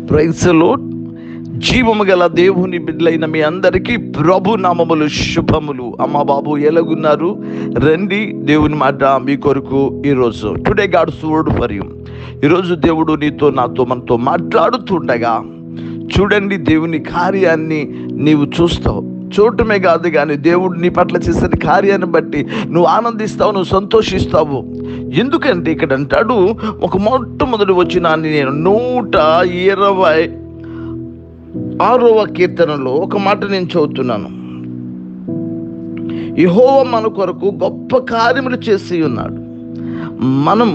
ప్రైసలో జీవము గల దేవుని బిడ్డలైన మీ అందరికీ ప్రభు నామములు శుభములు అమ్మ బాబు ఎలాగున్నారు రండి దేవుని మాట మీ కొరకు ఈరోజు today God's word for you ఈరోజు దేవుడు నీతో నాతో మనతో మాట్లాడుతుండగా చూడండి దేవుని కార్యాన్ని నీవు చూస్తావు చూడటమే కాదు కానీ దేవుడు నీ పట్ల చేసిన కార్యాన్ని బట్టి నువ్వు ఆనందిస్తావు నువ్వు సంతోషిస్తావు ఎందుకంటే ఇక్కడ అంటాడు ఒక మొట్టమొదటి వచ్చిన నేను నూట ఇరవై ఆరవ కీర్తనలో ఒక మాట నేను చదువుతున్నాను యహోవ మన కొరకు గొప్ప కార్యములు చేసి ఉన్నాడు మనం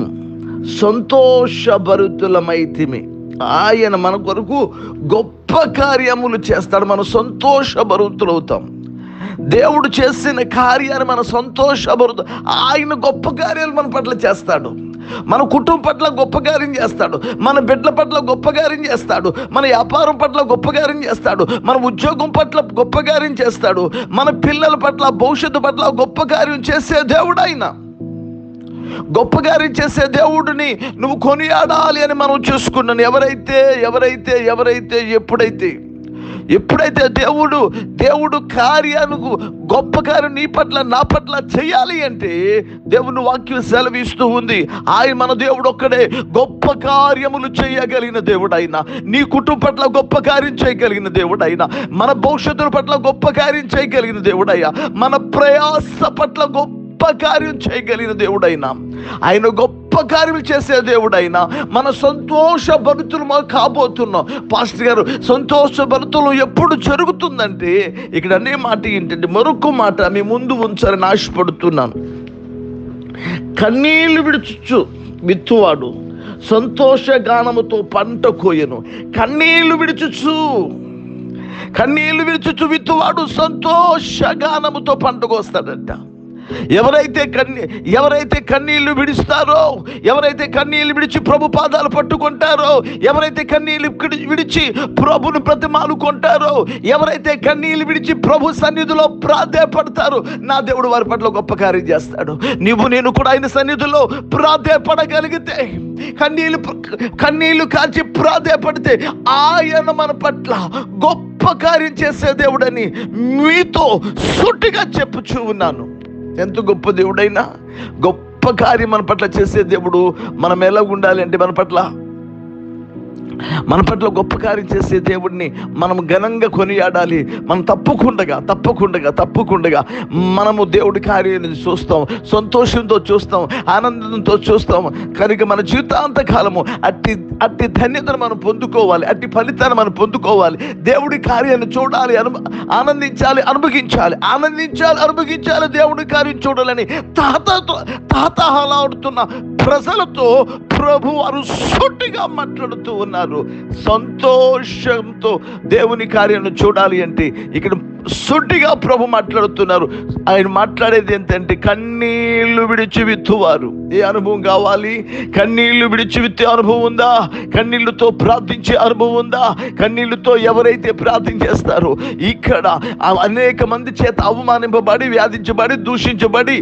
సంతోషభరితులమైతిమి ఆయన మన కొరకు గొప్ప కార్యములు చేస్తాడు మనం సంతోషభరితులవుతాం దేవుడు చేసిన కార్యాన్ని మన సంతోషభరిత ఆయన గొప్ప కార్యాలు మన పట్ల చేస్తాడు మన కుటుంబం పట్ల గొప్ప కార్యం చేస్తాడు మన బిడ్డల పట్ల గొప్ప కార్యం చేస్తాడు మన వ్యాపారం పట్ల గొప్ప కార్యం చేస్తాడు మన ఉద్యోగం పట్ల గొప్ప కార్యం చేస్తాడు మన పిల్లల పట్ల భవిష్యత్తు పట్ల గొప్ప కార్యం చేసే దేవుడు ఆయన గొప్ప కార్యం చేసే దేవుడిని నువ్వు కొనియాడాలి అని మనం చూసుకున్నాను ఎవరైతే ఎవరైతే ఎవరైతే ఎప్పుడైతే ఎప్పుడైతే దేవుడు దేవుడు కార్యానికి గొప్ప కార్యం నీ పట్ల నా పట్ల చేయాలి అంటే దేవుని వాక్యం సెలవిస్తూ ఉంది ఆయన మన దేవుడు ఒక్కడే గొప్ప కార్యములు చేయగలిగిన దేవుడు ఆయన నీ కుటుంబం పట్ల గొప్ప కార్యం చేయగలిగిన దేవుడు ఆయన మన భవిష్యత్తు పట్ల గొప్ప కార్యం చేయగలిగిన దేవుడయ్యా మన ప్రయాస పట్ల గొప్ప కార్యం చేయగలిగిన దేవుడైనా ఆయన గొప్ప కార్యములు చేసే దేవుడైనా మన సంతోష భరితులు మాకు కాబోతున్నాం పాస్టర్ గారు సంతోష భరితులు ఎప్పుడు జరుగుతుందంటే ఇక్కడ అనే మాట ఏంటంటే మరొక మాట మీ ముందు ఉంచాలని ఆశపడుతున్నాను కన్నీళ్లు విడుచుచు విత్తువాడు సంతోష గానముతో పంట కోయను కన్నీళ్లు విడుచుచు కన్నీళ్లు విడుచుచు విత్తువాడు సంతోష గానముతో పంట కోస్తాడంట ఎవరైతే కన్నీ ఎవరైతే కన్నీళ్లు విడుస్తారో ఎవరైతే కన్నీళ్లు విడిచి ప్రభు పాదాలు పట్టుకుంటారో ఎవరైతే కన్నీళ్లు విడి- విడిచి ప్రభుని ప్రతిమాలుకుంటారో ఎవరైతే కన్నీళ్లు విడిచి ప్రభు సన్నిధిలో ప్రాధేయపడతారో నా దేవుడు వారి పట్ల గొప్ప కార్యం చేస్తాడు నీవు నేను కూడా ఆయన సన్నిధిలో ప్రాధేయపడగలిగితే కన్నీళ్లు కన్నీళ్లు కాల్చి ప్రాధేయపడితే ఆయన మన పట్ల గొప్ప కార్యం చేసే దేవుడని మీతో సూటిగా చెప్పుచూ ఉన్నాను ఎంత గొప్ప దేవుడైనా గొప్ప కార్యం మన పట్ల చేసే దేవుడు మనం ఎలా ఉండాలి అంటే మన పట్ల మన పట్ల గొప్ప కార్యం చేసే దేవుడిని మనం ఘనంగా కొనియాడాలి మనం తప్పకుండగా తప్పకుండగా తప్పకుండగా మనము దేవుడి కార్యాన్ని చూస్తాం సంతోషంతో చూస్తాం ఆనందంతో చూస్తాం కనుక మన జీవితాంత కాలము అట్టి అట్టి ధన్యతను మనం పొందుకోవాలి అట్టి ఫలితాన్ని మనం పొందుకోవాలి దేవుడి కార్యాన్ని చూడాలి అను ఆనందించాలి అనుభవించాలి ఆనందించాలి అనుభవించాలి దేవుడి కార్యం చూడాలని తాతతో తాతహలాడుతున్న ప్రజలతో ప్రభు వారు సూటిగా మాట్లాడుతూ ఉన్నారు సంతోషంతో దేవుని కార్యాన్ని చూడాలి అంటే ఇక్కడ సూటిగా ప్రభు మాట్లాడుతున్నారు ఆయన మాట్లాడేది ఏంటంటే కన్నీళ్లు విడిచి విత్తువారు ఏ అనుభవం కావాలి కన్నీళ్లు విడిచి విత్తే అనుభవం ఉందా కన్నీళ్లతో ప్రార్థించే అనుభవం ఉందా కన్నీళ్లతో ఎవరైతే ప్రార్థన చేస్తారో ఇక్కడ ఆ అనేక మంది చేత అవమానింపబడి వ్యాధించబడి దూషించబడి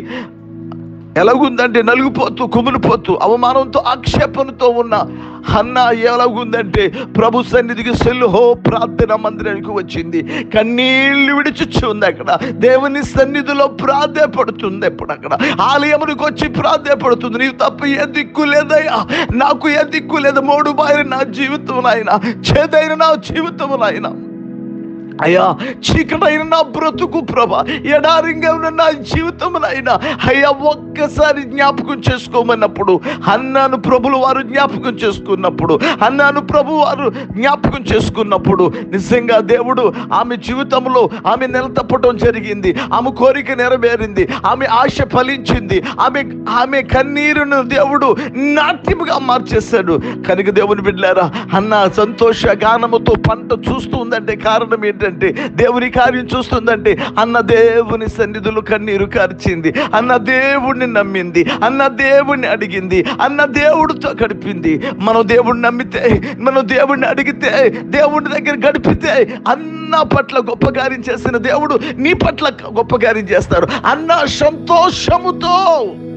ఎలాగుందంటే నలిగిపోతూ కుమిలిపోతూ అవమానంతో ఆక్షేపణతో ఉన్న హన్న ఎలాగుందంటే ప్రభు సన్నిధికి సెల్లుహో ప్రార్థన మందిరానికి వచ్చింది కన్నీళ్లు విడిచిచ్చు ఉంది అక్కడ దేవుని సన్నిధిలో ప్రాధేయపడుతుంది ఎప్పుడు అక్కడ ఆలయమునికి వచ్చి ప్రాధేయపడుతుంది నీవు తప్ప ఏ దిక్కు లేదయ్యా నాకు ఏ దిక్కు లేదు మూడు బాయిన నా జీవితం నాయన చేదైన నా జీవితం నాయన అయ్యా చీకటైన నా బ్రతుకు ప్రభ ఎడారింగా ఉన్న నా జీవితం అయినా అయ్యా ఒక్కసారి జ్ఞాపకం చేసుకోమన్నప్పుడు అన్నాను ప్రభులు వారు జ్ఞాపకం చేసుకున్నప్పుడు అన్నాను ప్రభు వారు జ్ఞాపకం చేసుకున్నప్పుడు నిజంగా దేవుడు ఆమె జీవితంలో ఆమె నిలతప్పటం జరిగింది ఆమె కోరిక నెరవేరింది ఆమె ఆశ ఫలించింది ఆమె ఆమె కన్నీరును దేవుడు నాట్యముగా మార్చేశాడు కనుక దేవుని బిడ్డారా అన్న సంతోష గానముతో పంట చూస్తూ ఉందంటే కారణం ఏంటంటే దేవుని కార్యం చూస్తుందంటే అన్న దేవుని సన్నిధులు కన్నీరు కార్చింది అన్న దేవుణ్ణి నమ్మింది అన్న దేవుణ్ణి అడిగింది అన్న దేవుడితో గడిపింది మనం దేవుణ్ణి నమ్మితే మనం దేవుణ్ణి అడిగితే దేవుడి దగ్గర గడిపితే అన్న పట్ల గొప్ప కార్యం చేసిన దేవుడు నీ పట్ల గొప్ప కార్యం చేస్తారు అన్న సంతోషముతో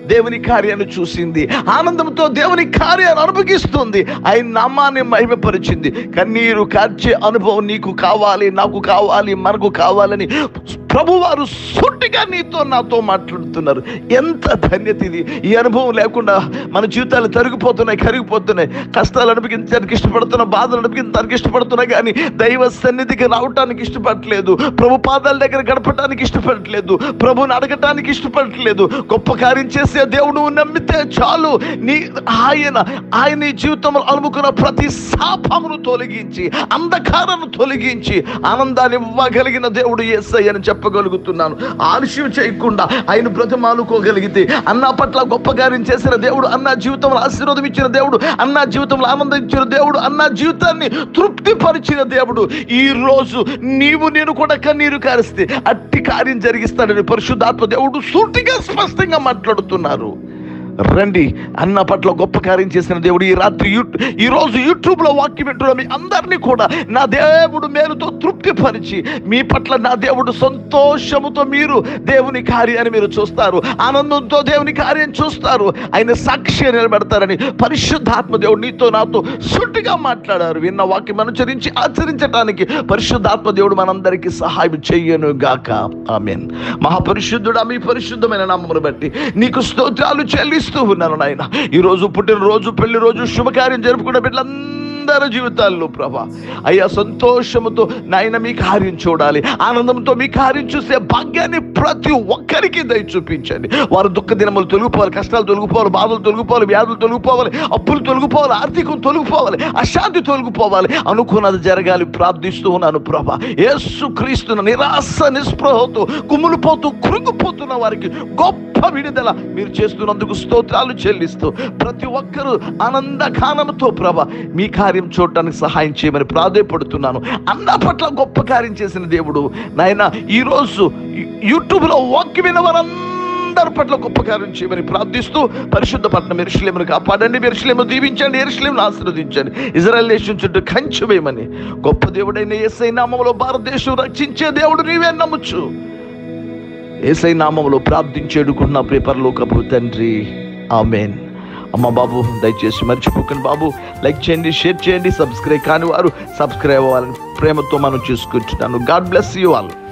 దేవుని కార్యాన్ని చూసింది ఆనందంతో దేవుని కార్యాన్ని అనుభవిస్తుంది ఆయన నామాన్ని మహిమపరిచింది కన్నీరు కార్చే అనుభవం నీకు కావాలి నాకు కావాలి మనకు కావాలని ప్రభువారు సూటిగా నీతో నాతో మాట్లాడుతున్నారు ఎంత ధన్యత ఇది ఈ అనుభవం లేకుండా మన జీవితాలు తరిగిపోతున్నాయి కరిగిపోతున్నాయి కష్టాలు అనిపించడానికి ఇష్టపడుతున్నా బాధలు అనిపించడానికి ఇష్టపడుతున్నా కానీ దైవ సన్నిధికి రావటానికి ఇష్టపడట్లేదు ప్రభు పాదాల దగ్గర గడపటానికి ఇష్టపడట్లేదు ప్రభుని అడగటానికి ఇష్టపడట్లేదు గొప్ప కార్యం చేసే దేవుడు నువ్వు నమ్మితే చాలు నీ ఆయన ఆయన నీ జీవితంలో అలుముకున్న ప్రతి శాపమును తొలగించి అంధకారాన్ని తొలగించి ఆనందాన్ని ఇవ్వగలిగిన దేవుడు ఎస్ఐ అని చెప్పగలుగుతున్నాను ఆలస్యం చేయకుండా ఆయన బ్రతిమాలుకోగలిగితే అన్న పట్ల గొప్ప కార్యం చేసిన దేవుడు అన్న జీవితంలో ఆశీర్వాదం ఇచ్చిన దేవుడు అన్న జీవితంలో ఆనందం ఇచ్చిన దేవుడు అన్న జీవితాన్ని తృప్తిపరిచిన దేవుడు ఈ రోజు నీవు నేను కూడా కన్నీరు కారిస్తే అట్టి కార్యం జరిగిస్తాడని పరిశుద్ధాత్మ దేవుడు సూటిగా స్పష్టంగా మాట్లాడుతున్నారు రండి అన్న పట్ల గొప్ప కార్యం చేసిన దేవుడు ఈ రాత్రి యూ ఈ రోజు యూట్యూబ్ లో వాక్యం వింటున్న మీ అందరినీ కూడా నా దేవుడు మేలుతో తృప్తిపరిచి మీ పట్ల నా దేవుడు సంతోషముతో మీరు దేవుని కార్యాన్ని మీరు చూస్తారు ఆనందంతో దేవుని కార్యం చూస్తారు ఆయన సాక్షి నిలబెడతారని పరిశుద్ధాత్మ దేవుడు నీతో నాతో సుట్టిగా మాట్లాడారు విన్న వాక్యం అనుసరించి ఆచరించడానికి పరిశుద్ధాత్మ దేవుడు మనందరికీ సహాయం చెయ్యను గాక ఆమెన్ మహాపరిశుద్ధుడా మీ పరిశుద్ధమైన నామమును బట్టి నీకు స్తోత్రాలు చెల్లిస్తూ ఉన్నాను నాయన ఈ రోజు పుట్టినరోజు పెళ్లి రోజు శుభకార్యం జరుపుకున్న బిడ్డలందరి జీవితాల్లో ప్రభా అయ్యా సంతోషముతో నాయన మీ కార్యం చూడాలి ఆనందంతో మీ కార్యం చూసే భాగ్యాన్ని ప్రతి ఒక్కరికి దయ చూపించండి వారు దుఃఖ దినములు తొలగిపోవాలి కష్టాలు తొలగిపోవాలి బాధలు తొలగిపోవాలి వ్యాధులు తొలగిపోవాలి అప్పులు తొలగిపోవాలి ఆర్థికం తొలగిపోవాలి అశాంతి తొలగిపోవాలి అనుకున్నది జరగాలి ప్రార్థిస్తూ ఉన్నాను ప్రభా యేసు క్రీస్తున్న నిరాశ నిస్పృహతో కుమ్ములిపోతూ కృంగిపోతున్న వారికి గొప్ప విడుదల మీరు చేస్తున్నందుకు స్తోత్రాలు చెల్లిస్తూ ప్రతి ఒక్కరూ ఆనందకానంతో ప్రభ మీ కార్యం చూడటానికి సహాయం చేయమని ప్రాధేయపడుతున్నాను అన్న పట్ల గొప్ప కార్యం చేసిన దేవుడు నాయన ఈరోజు యూట్యూబ్లో వాక్యమైన వారందరి పట్ల గొప్ప కార్యం చేయమని ప్రార్థిస్తూ పరిశుద్ధ పట్నం ఎరుషులేమును కాపాడండి ఎరుషులేము దీవించండి ఎరుషులేమును ఆశీర్వదించండి ఇజ్రాయల్ దేశం చుట్టూ కంచె వేయమని గొప్ప దేవుడైన ఏసై నామంలో భారతదేశం రక్షించే దేవుడు నీవే నమ్ముచ్చు ఏసై నామంలో ప్రార్థించేడుకున్న పేపర్లో కబు తండ్రి ఆమెన్ అమ్మ బాబు దయచేసి మర్చిపోకండి బాబు లైక్ చేయండి షేర్ చేయండి సబ్స్క్రైబ్ కాని వారు సబ్స్క్రైబ్ అవ్వాలని ప్రేమతో మనం చూసుకుంటున్నాను గాడ్ బ్లెస్ యూ ఆల్